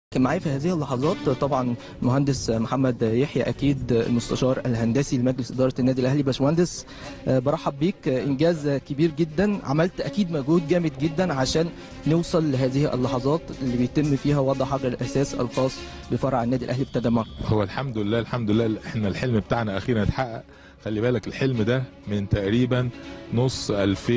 كان معايا في هذه اللحظات طبعا مهندس محمد يحيى اكيد المستشار الهندسي لمجلس اداره النادي الاهلي باشمهندس آه، برحب بيك آه، انجاز كبير جدا عملت اكيد مجهود جامد جدا عشان نوصل لهذه اللحظات اللي بيتم فيها وضع حجر الاساس الخاص بفرع النادي الاهلي بتدمر هو الحمد لله الحمد لله احنا الحلم بتاعنا اخيرا اتحقق خلي بالك الحلم ده من تقريبا نص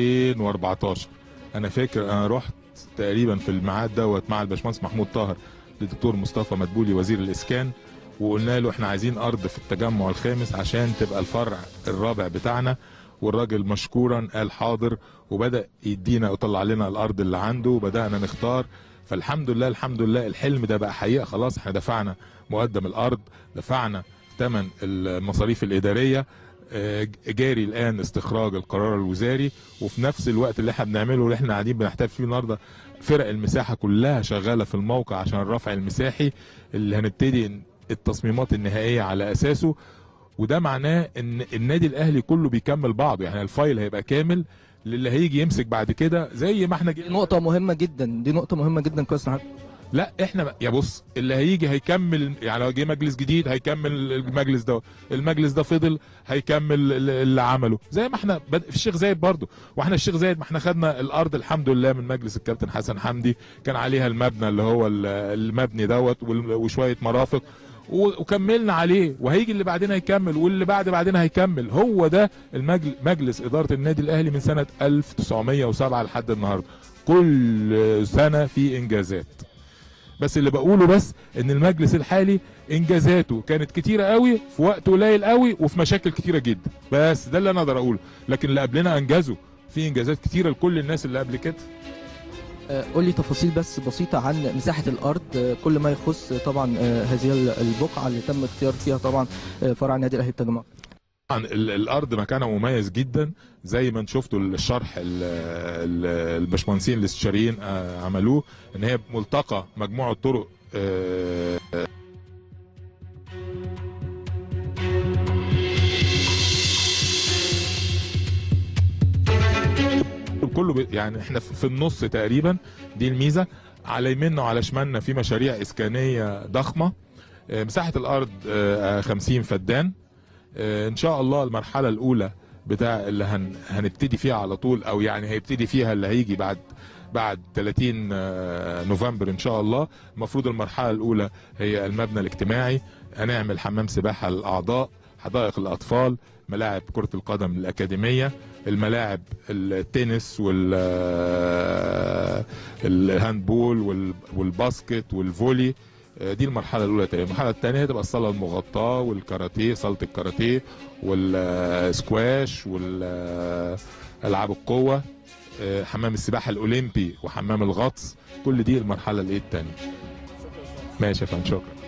2014 انا فاكر انا رحت تقريبا في الميعاد دوت مع الباشمهندس محمود طاهر للدكتور مصطفى مدبولي وزير الاسكان وقلنا له احنا عايزين ارض في التجمع الخامس عشان تبقى الفرع الرابع بتاعنا والراجل مشكورا قال حاضر وبدا يدينا ويطلع لنا الارض اللي عنده وبدانا نختار فالحمد لله الحمد لله الحلم ده بقى حقيقه خلاص احنا دفعنا مقدم الارض دفعنا ثمن المصاريف الاداريه آه، جاري الان استخراج القرار الوزاري وفي نفس الوقت اللي احنا بنعمله اللي احنا قاعدين بنحتفل فيه النهارده فرق المساحه كلها شغاله في الموقع عشان الرفع المساحي اللي هنبتدي التصميمات النهائيه على اساسه وده معناه ان النادي الاهلي كله بيكمل بعضه يعني الفايل هيبقى كامل للي هيجي يمسك بعد كده زي ما احنا دي جينا نقطه مهمه جدا دي نقطه مهمه جدا كويس إن حضرتك- لا احنا يا بص اللي هيجي هيكمل يعني لو جه مجلس جديد هيكمل المجلس ده المجلس ده فضل هيكمل اللي عمله زي ما احنا بد... في الشيخ زايد برضو واحنا الشيخ زايد ما احنا خدنا الارض الحمد لله من مجلس الكابتن حسن حمدي كان عليها المبنى اللي هو ال- المبني دوت وال- وشويه مرافق و- وكملنا عليه وهيجي اللي بعدين هيكمل واللي بعد بعدين هيكمل هو ده المجل... مجلس اداره النادي الاهلي من سنه 1907 لحد النهارده كل سنه في انجازات بس اللي بقوله بس ان المجلس الحالي انجازاته كانت كتيره قوي في وقت قليل قوي وفي مشاكل كتيره جدا بس ده اللي انا اقدر اقوله لكن اللي قبلنا انجزوا في انجازات كتيره لكل الناس اللي قبل كده آه، قول لي تفاصيل بس بسيطه عن مساحه الارض آه، كل ما يخص طبعا آه، هذه البقعه اللي تم اختيار فيها طبعا آه، فرع النادي الاهلي بتدمر طبعا ال- الارض مكانها مميز جدا زي ما انت شفتوا الشرح ال- ال- الباشمهندسين الاستشاريين آه، عملوه ان هي ملتقى مجموعه طرق آه، كله بي- يعني احنا في في النص تقريبا دي الميزه على يميننا وعلى شمالنا في مشاريع اسكانيه ضخمه آه، مساحه الارض آه، 50 فدان آه، ان شاء الله المرحله الاولى بتاع اللي هن هنبتدي فيها على طول او يعني هيبتدي فيها اللي هيجي بعد بعد 30 آه، نوفمبر ان شاء الله المفروض المرحله الاولى هي المبنى الاجتماعي هنعمل حمام سباحه للاعضاء حدائق الاطفال ملاعب كره القدم الاكاديميه الملاعب التنس وال آه، الهاندبول وال- والباسكت والفولي آه، دي المرحله الاولى تقريبا المرحله الثانيه هتبقى الصاله المغطاه والكاراتيه صاله الكاراتيه والسكواش والالعاب القوه آه، حمام السباحه الاولمبي وحمام الغطس كل دي المرحله الايه الثانيه ماشي يا فندم شكرا